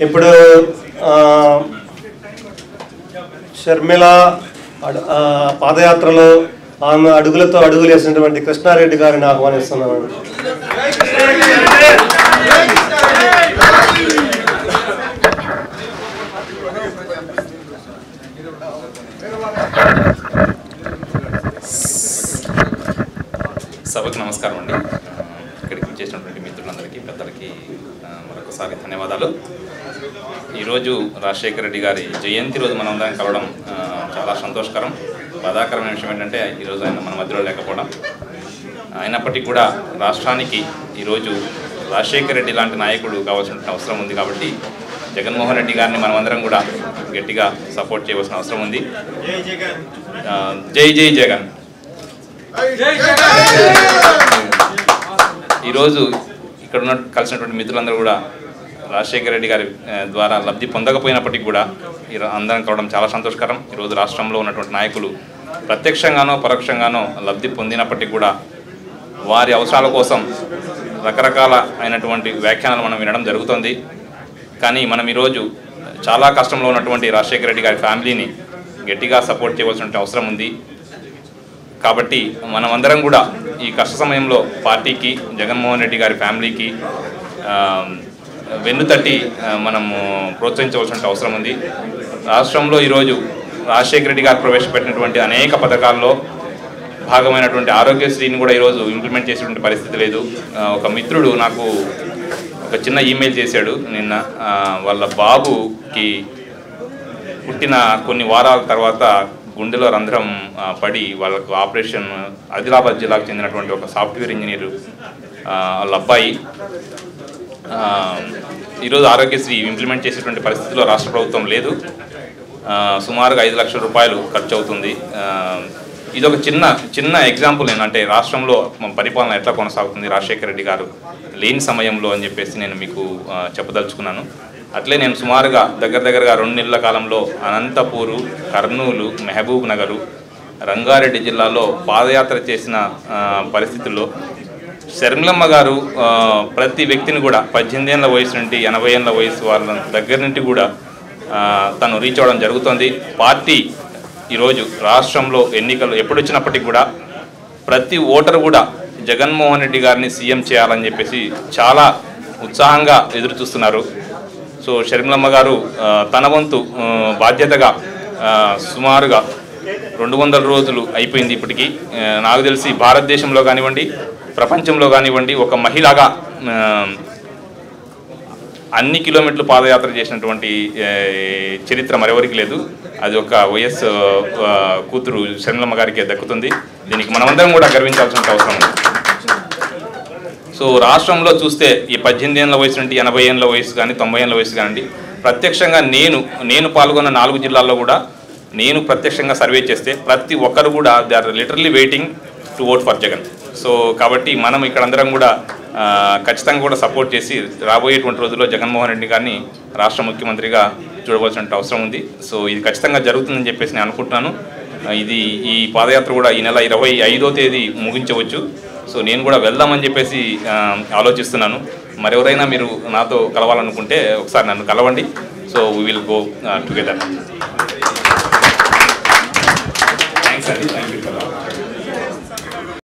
ఇప్పుడు ఆ, షర్మిల అడు- ఆ, పాదయాత్రలో ఆమె అడుగులతో అడుగులు వేసినటువంటి కృష్ణారెడ్డి గారిని ఆహ్వానిస్తున్నాను సభకు నమస్కారం అండి ఆ, ఇక్కడికి చేసినటువంటి మిత్రులందరికీ పెద్దలకి ఆ, మరొకసారి ధన్యవాదాలు ఈరోజు రాజశేఖర రెడ్డి గారి జయంతి రోజు మనం అందరం కలవడం ఆ, చాలా సంతోషకరం బాధాకరమైన విషయం ఏంటంటే ఈరోజు ఆయన మన మధ్యలో లేకపోవడం అయినప్పటికీ కూడా రాష్ట్రానికి ఈరోజు రాజశేఖర రెడ్డి లాంటి నాయకుడు కావాల్సిన అవసరం ఉంది కాబట్టి జగన్మోహన్ రెడ్డి గారిని మనమందరం కూడా గట్టిగా సపోర్ట్ చేయవలసిన అవసరం ఉంది ఆ, జై జై జగన్ ఈరోజు ఇక్కడ ఉన్న కలిసినటువంటి మిత్రులందరూ కూడా రాజశేఖర రెడ్డి గారి ఆ, ద్వారా లబ్ధి పొందకపోయినప్పటికీ కూడా ఈరో- అందరం కావడం చాలా సంతోషకరం ఈరోజు రాష్ట్రంలో ఉన్నటువంటి నాయకులు ప్రత్యక్షంగానో పరోక్షంగానో లబ్ధి పొందినప్పటికీ కూడా వారి అవసరాల కోసం రకరకాల అయినటువంటి వ్యాఖ్యానాలు మనం వినడం జరుగుతుంది కానీ మనం ఈరోజు చాలా కష్టంలో ఉన్నటువంటి రాజశేఖర రెడ్డి గారి ఫ్యామిలీని గట్టిగా సపోర్ట్ చేయవలసిన అవసరం ఉంది కాబట్టి మనమందరం కూడా ఈ కష్ట సమయంలో పార్టీకి జగన్మోహన్ రెడ్డి గారి ఫ్యామిలీకి ఆ, వెన్నుతట్టి ఆ, మనము ప్రోత్సహించవలసిన అవసరం ఉంది రాష్ట్రంలో ఈరోజు రాజశేఖర రెడ్డి గారు ప్రవేశపెట్టినటువంటి అనేక పథకాల్లో భాగమైనటువంటి ఆరోగ్యశ్రీని కూడా ఈరోజు ఇంప్లిమెంట్ చేసేటువంటి పరిస్థితి లేదు ఆ, ఒక మిత్రుడు నాకు ఒక చిన్న ఈమెయిల్ చేశాడు నిన్న ఆ, వాళ్ళ బాబుకి పుట్టిన కొన్ని వారాల తర్వాత గుండెలో రంధ్రం ఆ, పడి వాళ్ళకు ఆపరేషన్ ఆదిలాబాద్ జిల్లాకు చెందినటువంటి ఒక సాఫ్ట్వేర్ ఇంజనీర్ ఆ, వాళ్ళ అబ్బాయి ఆ, ఈరోజు ఆరోగ్యశ్రీ ఇంప్లిమెంట్ చేసేటువంటి పరిస్థితిలో రాష్ట్ర ప్రభుత్వం లేదు ఆ, సుమారుగా ఐదు లక్షల రూపాయలు ఖర్చు అవుతుంది ఆ, ఇది ఒక చిన్న చిన్న ఎగ్జాంపుల్ ఏంటంటే రాష్ట్రంలో మన పరిపాలన ఎట్లా కొనసాగుతుంది రాజశేఖర రెడ్డి గారు లేని సమయంలో అని చెప్పేసి నేను మీకు ఆ, చెప్పదలుచుకున్నాను అట్లే నేను సుమారుగా దగ్గర దగ్గరగా రెండు నెలల కాలంలో అనంతపూరు కర్నూలు మహబూబ్ నగరు రంగారెడ్డి జిల్లాలో పాదయాత్ర చేసిన ఆ, పరిస్థితుల్లో శర్మిలమ్మ గారు ఆ, ప్రతి వ్యక్తిని కూడా పద్దెనిమిది ఏళ్ళ వయసు నుండి ఎనభై ఏళ్ళ వయసు వాళ్ళ దగ్గర నుండి కూడా ఆ, తను రీచ్ అవ్వడం జరుగుతుంది పార్టీ ఈరోజు రాష్ట్రంలో ఎన్నికలు ఎప్పుడు వచ్చినప్పటికీ కూడా ప్రతి ఓటరు కూడా జగన్మోహన్ రెడ్డి గారిని సీఎం చేయాలని చెప్పేసి చాలా ఉత్సాహంగా ఎదురు చూస్తున్నారు సో షర్మిలమ్మ గారు ఆ, తన వంతు ఆ, బాధ్యతగా ఆ, సుమారుగా రెండు వందల రోజులు అయిపోయింది ఇప్పటికీ ఆ, నాకు తెలిసి భారతదేశంలో కానివ్వండి ప్రపంచంలో కానివ్వండి ఒక మహిళగా ఆ, అన్ని కిలోమీటర్లు పాదయాత్ర చేసినటువంటి ఏ, చరిత్ర మరెవరికి లేదు అది ఒక వైఎస్ ఆ, కూతురు షర్మిలమ్మ గారికి దక్కుతుంది దీనికి మనమందరం కూడా గర్వించాల్సిన అవసరం ఉంది సో రాష్ట్రంలో చూస్తే ఈ పద్దెనిమిది ఏళ్ళ వయసు నుండి ఎనభై ఏళ్ళ వయసు కానీ తొంభై ఏళ్ళ వయసు కానివ్వండి ప్రత్యక్షంగా నేను నేను పాల్గొన్న నాలుగు జిల్లాల్లో కూడా నేను ప్రత్యక్షంగా సర్వే చేస్తే ప్రతి ఒక్కరు కూడా they are literally waiting to vote for Jagan so కాబట్టి మనం ఇక్కడ అందరం కూడా ఆ, ఖచ్చితంగా కూడా సపోర్ట్ చేసి రాబోయేటువంటి రోజుల్లో జగన్మోహన్ రెడ్డి గారిని రాష్ట్ర ముఖ్యమంత్రిగా చూడవలసిన అవసరం ఉంది సో ఇది ఖచ్చితంగా జరుగుతుందని చెప్పేసి నేను అనుకుంటున్నాను ఆ, ఇది ఈ పాదయాత్ర కూడా ఈ నెల ఇరవై ఐదో తేదీ ముగించవచ్చు సో నేను కూడా వెళ్దామని చెప్పేసి ఆ, ఆలోచిస్తున్నాను మరెవరైనా మీరు నాతో కలవాలనుకుంటే ఒకసారి నన్ను కలవండి so we will go together thanks అండి